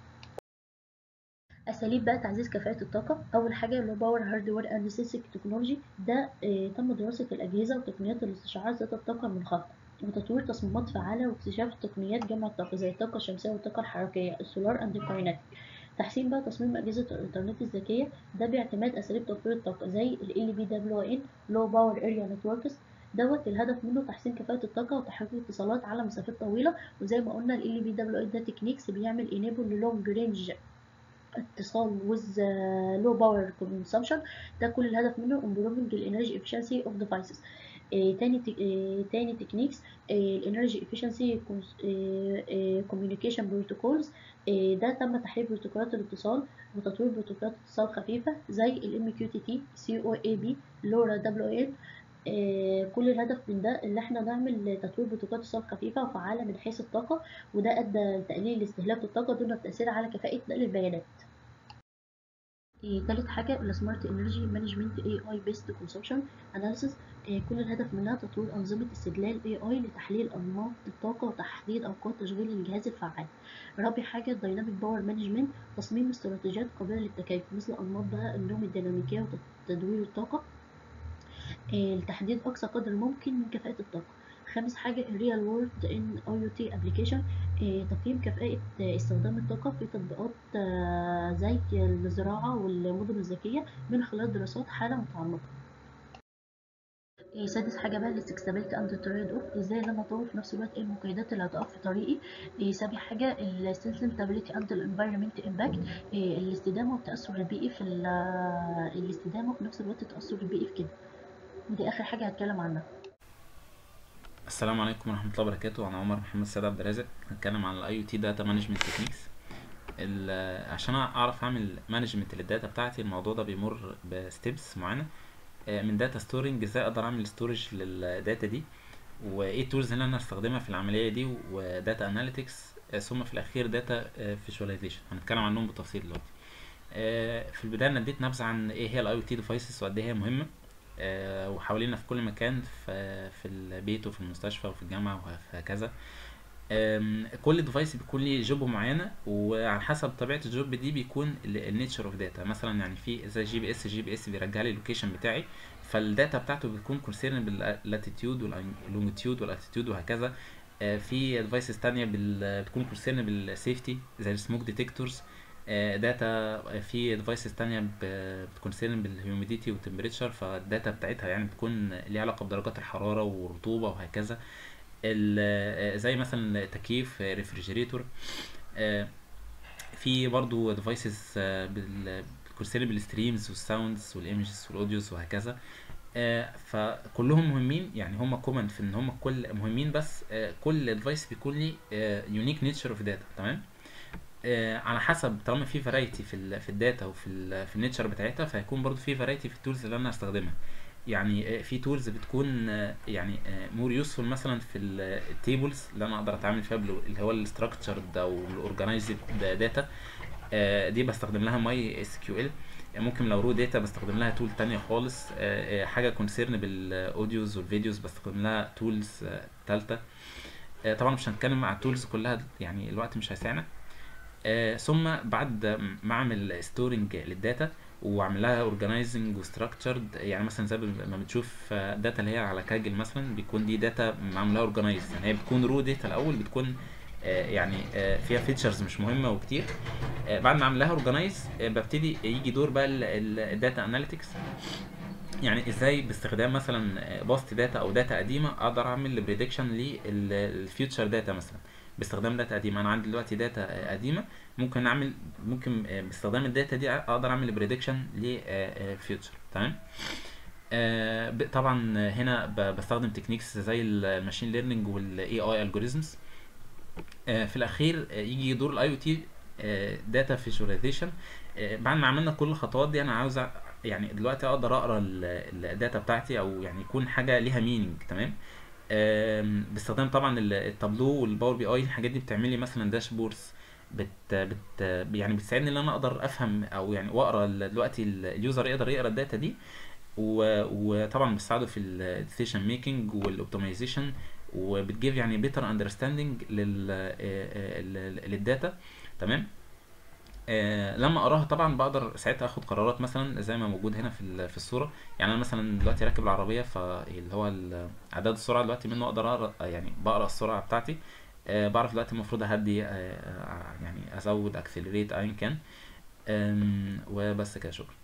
Speaker 13: اساليب بقى تعزيز كفاءه الطاقه اول حاجه اللي هو باور هاردوير اند سيسك تكنولوجي ده آه، تم دراسه الاجهزه وتقنيات الاستشعار ذات الطاقه المنخفضه وتطوير تصميمات فعاله واكتشاف تقنيات جمع الطاقه زي الطاقه الشمسيه والطاقه الحركيه السولار اند الكايناتيك تحسين بقى تصميم أجهزة الإنترنت الذكية ده باعتماد أساليب توفير الطاقة زي ال LPWAN Low Power Area Networks دوت الهدف منه تحسين كفاءة الطاقة وتحقيق اتصالات على مسافات طويلة وزي ما قلنا ال LPWAN ده تكنيكس بيعمل enable للونج رينج اتصال with uh, low power consumption ده كل الهدف منه improving ال energy efficiency of devices آه تاني تك... آه تاني تكنيكس الانرجي efficiency cons- آه آه communication protocols آه ده تم تحرير بروتوكولات الاتصال وتطوير بروتوكولات اتصال خفيفة زي ال MQTT COAP LoRa WAN آه كل الهدف من ده اللي احنا نعمل تطوير بروتوكولات اتصال خفيفة وفعالة من حيث الطاقة وده ادى لتقليل استهلاك الطاقة دون التأثير على كفاءة نقل البيانات إيه، تالت حاجة السمارت انرجي مانجمنت اي اي بيست كونسبشن اناليسيس كل الهدف منها تطوير انظمة استدلال اي اي لتحليل انماط الطاقة وتحديد اوقات تشغيل الجهاز الفعال رابع حاجة الديناميك باور مانجمنت تصميم استراتيجيات قابلة للتكيف مثل انماط بقى النوم الديناميكية وتدوير الطاقة إيه، لتحديد اقصى قدر ممكن من كفاءة الطاقة خامس حاجة الريال وورلد ان اي تي ابلكيشن تقييم كفاءة آه، استخدام الطاقة في تطبيقات آه، زي الزراعة والمدن الذكية من خلال دراسات حالة متعمقة إيه، سادس حاجة بقى الاستكسابيلتي اند تريد اوف ازاي ان انا اطور في نفس الوقت ايه المقيدات اللي هتقف في طريقي إيه، سابع حاجة السستينابيلتي اند الانفايرمنت امباكت الاستدامة والتأثر البيئي في ال- آه، الاستدامة وفي نفس الوقت التأثر البيئي في كده ودي اخر حاجة هتكلم عنها
Speaker 11: السلام عليكم ورحمة الله وبركاته أنا عمر محمد سيد عبد الرازق هنتكلم عن الاي او تي داتا مانجمنت تكنيكس عشان اعرف اعمل مانجمنت للداتا بتاعتي الموضوع ده بيمر بستبس معينة آه، من داتا ستورنج ازاي اقدر اعمل ستورج للداتا دي وايه التولز اللي انا هستخدمها في العملية دي وداتا اناليتكس ثم في الاخير داتا فيجواليزيشن هنتكلم عنهم بالتفصيل دلوقتي آه، في البداية أنا اديت نبذة عن ايه هي الاي او تي ديفايسز وقد ايه هي مهمة آه، وحوالينا في كل مكان في في البيت وفي المستشفى وفي الجامعة وهكذا آم، كل ديفايس بيكون ليه جوب معينة وعلى حسب طبيعة الجوب دي بيكون النيتشر اوف داتا مثلا يعني في زي جي بي اس جي بي اس بيرجع لي اللوكيشن بتاعي فالداتا بتاعته بتكون كونسيرن باللاتيتيود واللونجيتيود والالتيتيود وهكذا آه، في ديفايسز تانية بال- بتكون كونسيرن بالسيفتي زي السموك ديتكتورز داتا في ديفايسز تانية ب- بتكونسيرن بالهيوميديتي والتمبريتشر فالداتا بتاعتها يعني بتكون ليها علاقة بدرجات الحرارة والرطوبة وهكذا ال- زي مثلا تكييف ريفريجريتور في برضو ديفايسز بتكونسيرن بالستريمز والساوندز والايمجز والاوديوز وهكذا آه، فكلهم مهمين يعني هم كومن في ان هم كل مهمين بس آه، كل ديفايس بيكون ليه يونيك نيتشر اوف داتا تمام آه، على حسب طالما في فرايتي في ال في الداتا وفي ال في النيتشر بتاعتها فهيكون برضو في فرايتي في التولز اللي انا هستخدمها يعني آه، في تولز بتكون آه، يعني مور يوسفول مثلا في التيبلز اللي انا اقدر اتعامل فيها بال- اللي هو الاستراكشرد او الاورجنايزد داتا دي بستخدم لها ماي اس كيو ال
Speaker 14: ممكن لو رو داتا بستخدم لها تول تانية خالص آه، آه، حاجة كونسيرن بالاوديوز والفيديوز بستخدم لها تولز تالتة آه، طبعا مش هنتكلم على التولز كلها يعني الوقت مش هيسعنا آه، ثم بعد ما اعمل ستورنج للداتا واعمل لها اورجنايزنج وستراكشرد يعني مثلا زي ما بتشوف داتا اللي هي على كاجل مثلا بيكون دي داتا معمول لها اورجنايز يعني هي بتكون رو داتا الاول بتكون آه، يعني آه، فيها فيتشرز مش مهمه وكتير آه، بعد ما اعمل لها اورجنايز ببتدي يجي دور بقى الداتا اناليتكس يعني ازاي باستخدام مثلا باست داتا او داتا قديمه اقدر اعمل بريدكشن للفيوتشر داتا مثلا باستخدام داتا قديمه انا عندي دلوقتي داتا قديمه ممكن اعمل ممكن باستخدام الداتا دي اقدر اعمل بريدكشن لفيوتشر تمام آه، ب- طبعا هنا ب- بستخدم تكنيكس زي الماشين ليرنينج والاي اي الجوريزمز في الاخير آه، يجي دور الاي او تي داتا فيجواليزيشن بعد ما عملنا كل الخطوات دي انا عاوز أ- يعني دلوقتي اقدر اقرا الداتا بتاعتي او يعني يكون حاجه ليها مينينج تمام آم، باستخدام طبعا ال- التابلو والباور بي اي الحاجات دي بتعمل لي مثلا داشبوردز بت بت يعني بتساعدني ان انا اقدر افهم او يعني واقرا ال- دلوقتي ال- اليوزر يقدر يقرا الداتا دي و- وطبعا بتساعده في الديسيشن ميكنج والاوبتمايزيشن وبتجيب يعني بيتر اندرستاندنج للداتا تمام آه لما اقراها طبعا بقدر ساعتها اخد قرارات مثلا زي ما موجود هنا في ال- في الصوره يعني انا مثلا دلوقتي راكب العربيه فاللي هو ال- اعداد السرعه دلوقتي منه اقدر اقرا يعني بقرا السرعه بتاعتي آه بعرف دلوقتي المفروض اهدي آه آه، يعني ازود اكسلريت ايا كان آم، وبس كده شكرا